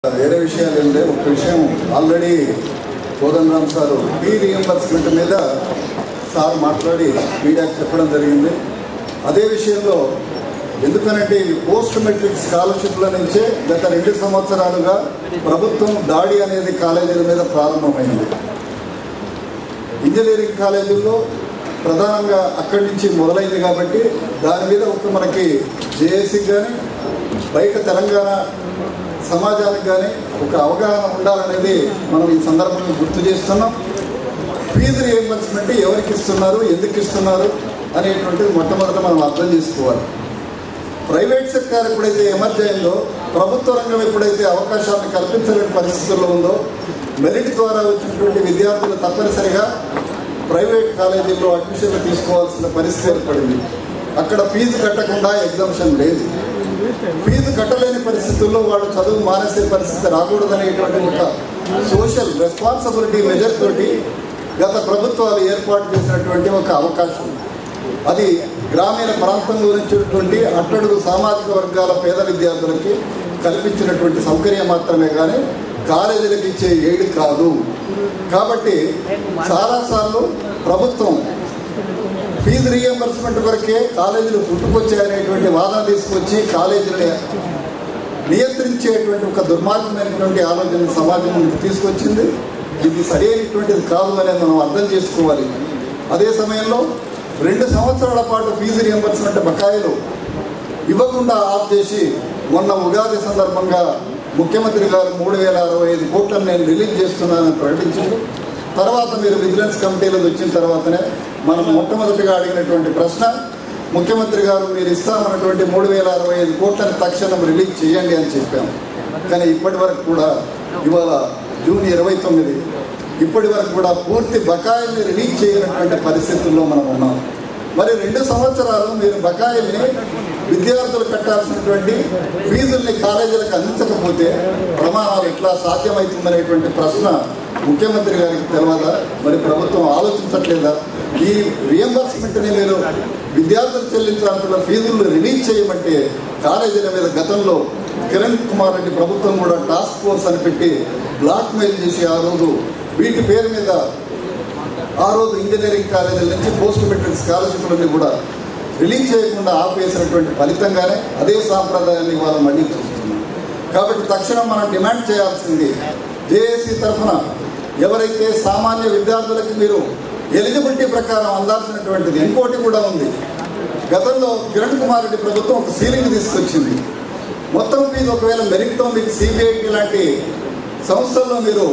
వేరే విషయాలు ఏం లేవు ఒక విషయం already Kodandaram sir fee reimbursement మీద సార్ మాట్లాడి మీడియాకి చెప్పడం జరిగింది అదే విషయంలో ఎందుకనంటే ఇవి పోస్ట్ మెట్రిక్ స్కాలర్షిప్ల నుంచే గత రెండు సంవత్సరాలుగా ప్రభుత్వం దాడి అనేది కాలేజీల మీద ప్రారంభమైంది ఇంజనీరింగ్ కాలేజీల్లో ప్రధానంగా అక్కడి నుంచి మొదలైంది కాబట్టి దాని మీద ఒక మనకి జేఏసీకి కానీ బయట తెలంగాణ సమాజానికి కానీ ఒక అవగాహన ఉండాలనేది మనం ఈ సందర్భంగా గుర్తు చేస్తున్నాం ఫీజు రియంబర్స్మెంట్ ఎవరికి ఇస్తున్నారు ఎందుకు ఇస్తున్నారు అనేటువంటిది మొట్టమొదట మనం అర్థం చేసుకోవాలి ప్రైవేట్ సెక్టార్ ఎప్పుడైతే ఎమర్జ్ అయిందో ప్రభుత్వ రంగం ఎప్పుడైతే అవకాశాలను కల్పించలేని పరిస్థితుల్లో ఉందో మెరిట్ ద్వారా వచ్చినటువంటి విద్యార్థులు తప్పనిసరిగా ప్రైవేట్ కాలేజీల్లో అడ్మిషన్లు తీసుకోవాల్సిన పరిస్థితి ఏర్పడింది అక్కడ ఫీజు కట్టకుండా ఎగ్జామ్షన్ లేదు ఫీజు కట్టలేని పరిస్థితుల్లో వాళ్ళు చదువు మానేసే పరిస్థితి రాకూడదనేటువంటి ఒక సోషల్ రెస్పాన్సిబిలిటీ మెజర్ తోటి గత ప్రభుత్వాలు ఏర్పాటు చేసినటువంటి ఒక అవకాశం అది గ్రామీణ ప్రాంతంలో ఉన్నటువంటి అట్టడుగు సామాజిక వర్గాల పేద విద్యార్థులకి కల్పించినటువంటి సౌకర్యం మాత్రమే కానీ కాలేజీలకు ఇచ్చే ఎయిడ్ కాదు కాబట్టి చాలాసార్లు ప్రభుత్వం ఫీజు రీఎంబర్స్మెంట్ వరకే కాలేజీలు పుట్టుకొచ్చాయనేటువంటి వాదన తీసుకొచ్చి కాలేజీలని నియంత్రించేటువంటి ఒక దుర్మార్గమైనటువంటి ఆలోచన సమాజం ముందుకు తీసుకొచ్చింది ఇది సరైనటువంటిది కాదు అనేది మనం అర్థం చేసుకోవాలి అదే సమయంలో రెండు సంవత్సరాల పాటు ఫీజు రియంబర్స్మెంట్ బకాయిలు ఇవ్వకుండా ఆఫ్ చేసి మొన్న ఉగాది సందర్భంగా ముఖ్యమంత్రి గారు మూడు వేల అరవై ఐదు కోట్లను నేను రిలీజ్ చేస్తున్నానని ప్రకటించారు తర్వాత మీరు విజిలెన్స్ కమిటీలో వచ్చిన తర్వాతనే మనం మొట్టమొదటిగా అడిగినటువంటి ప్రశ్న ముఖ్యమంత్రి గారు మీరు ఇస్తామన్నటువంటి మూడు వేల అరవై ఐదు కోట్లను తక్షణం రిలీజ్ చేయండి అని చెప్పాము కానీ ఇప్పటి వరకు కూడా ఇవాళ జూన్ ఇరవై తొమ్మిది ఇప్పటి వరకు కూడా పూర్తి బకాయిల్ని రిలీజ్ చేయనటువంటి పరిస్థితుల్లో మనం ఉన్నాం మరి రెండు సంవత్సరాలు మీరు బకాయిల్ని విద్యార్థులు కట్టాల్సినటువంటి ఫీజుల్ని కాలేజీలకు అందించకపోతే ప్రమాణాలు ఎట్లా సాధ్యమవుతుందనేటువంటి ప్రశ్న ముఖ్యమంత్రి గారికి తెలియదా మరి ప్రభుత్వం ఆలోచించట్లేదా ఈ రియంబర్స్మెంట్ని మీరు విద్యార్థులు చెల్లించాల్సిన ఫీజులు రిలీజ్ చేయమంటే కాలేజీల మీద గతంలో కిరణ్ కుమార్ రెడ్డి ప్రభుత్వం కూడా టాస్క్ ఫోర్స్ అని పెట్టి బ్లాక్ మెయిల్ చేసి ఆ రోజు వీటి పేరు మీద ఆ రోజు ఇంజనీరింగ్ కాలేజీల నుంచి పోస్ట్ మెట్రిక్ స్కాలర్షిప్లన్నీ కూడా రిలీజ్ చేయకుండా ఆపేసినటువంటి ఫలితంగానే అదే సాంప్రదాయాన్ని ఇవాళ మళ్ళీ చూస్తున్నాం కాబట్టి తక్షణం మనం డిమాండ్ చేయాల్సింది జేఏసీ తరఫున ఎవరైతే సామాన్య విద్యార్థులకి మీరు ఎలిజిబిలిటీ ప్రకారం అందాల్సినటువంటిది ఇంకోటి కూడా ఉంది గతంలో కిరణ్ కుమార్ రెడ్డి ప్రభుత్వం ఒక సీలింగ్ తీసుకొచ్చింది మొత్తం ఫీజు ఒకవేళ మెరిట్తో మీకు సిబిఐటి లాంటి సంస్థల్లో మీరు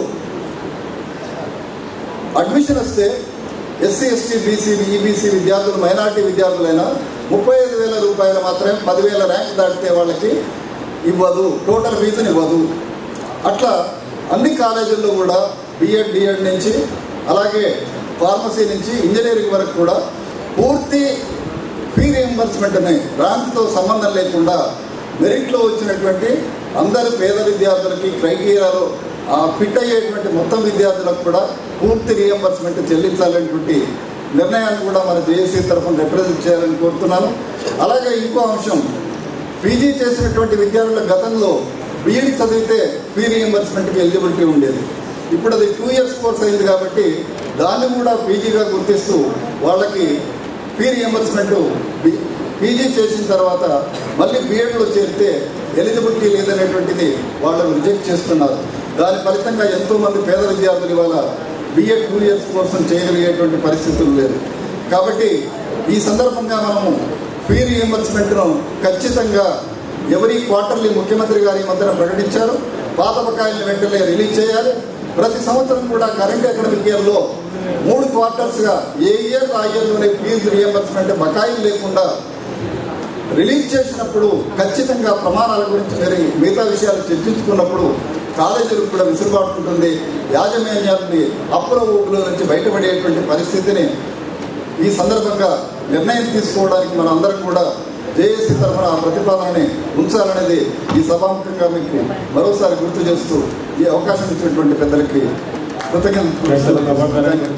అడ్మిషన్ వస్తే ఎస్సీ ఎస్టీ బీసీ ఈబీసీ విద్యార్థులు మైనార్టీ విద్యార్థులైనా ముప్పై ఐదు వేల రూపాయలు మాత్రమే పదివేల ర్యాంక్ దాటితే వాళ్ళకి ఇవ్వదు టోటల్ ఫీజుని ఇవ్వదు అట్లా అన్ని కాలేజీల్లో కూడా బిఎడ్ డిఎడ్ నుంచి అలాగే ఫార్మసీ నుంచి ఇంజనీరింగ్ వరకు కూడా పూర్తి ఫీ రియంబర్స్మెంట్ని ర్యాంక్తో సంబంధం లేకుండా మెరిట్లో వచ్చినటువంటి అందరు పేద విద్యార్థులకి క్రైటీరియాలో ఆ ఫిట్ అయ్యేటువంటి మొత్తం విద్యార్థులకు కూడా పూర్తి రియంబర్స్మెంట్ చెల్లించాలనేటువంటి నిర్ణయాన్ని కూడా మన జేఏసీ తరఫున రిప్రజెంట్ చేయాలని కోరుతున్నాను అలాగే ఇంకో అంశం పీజీ చేసినటువంటి విద్యార్థుల గతంలో బీఈడి చదివితే ఫీ రియంబర్స్మెంట్కి ఎలిజిబిలిటీ ఉండేది ఇప్పుడు అది టూ ఇయర్స్ కోర్స్ అయింది కాబట్టి దాన్ని కూడా పీజీగా గుర్తిస్తూ వాళ్ళకి ఫీ రియంబర్స్మెంట్ పీజీ చేసిన తర్వాత మళ్ళీ బీఎడ్లో చేరితే ఎలిజిబిలిటీ లేదనేటువంటిది వాళ్ళు రిజెక్ట్ చేస్తున్నారు దాని ఫలితంగా ఎంతోమంది పేద విద్యార్థులు ఇవాళ బీఎడ్ టూ ఇయర్స్ కోసం చేయగలిగేటువంటి పరిస్థితులు లేదు కాబట్టి ఈ సందర్భంగా మనము ఫీ రియంబర్స్మెంట్ను ఖచ్చితంగా ఎవరి క్వార్టర్లీ ముఖ్యమంత్రి గారి మధ్యన ప్రకటించారు పాత బకాయిల్ని వెంటనే రిలీజ్ చేయాలి ప్రతి సంవత్సరం కూడా కరెంట్ అకాడమిక్ ఇయర్లో మూడు క్వార్టర్స్గా ఏ ఇయర్ ఆ ఇయర్లోనే ఫీజు రియంబర్స్మెంట్ బకాయిలు లేకుండా రిలీజ్ చేసినప్పుడు ఖచ్చితంగా ప్రమాణాల గురించి మరి మిగతా విషయాలు చర్చించుకున్నప్పుడు కాలేజీలకు కూడా విసులుబాటు ఉంటుంది యాజమాన్యాన్ని అప్పుల ఊపుల నుంచి బయటపడేటువంటి పరిస్థితిని ఈ సందర్భంగా నిర్ణయం తీసుకోవడానికి మన అందరం కూడా జేఏసీ తరఫున ఆ ప్రతిపాదనని ఉంచాలనేది ఈ సభాముఖంగా మీకు మరోసారి గుర్తు చేస్తూ ఈ అవకాశం ఇచ్చినటువంటి పెద్దలకి కృతజ్ఞతలు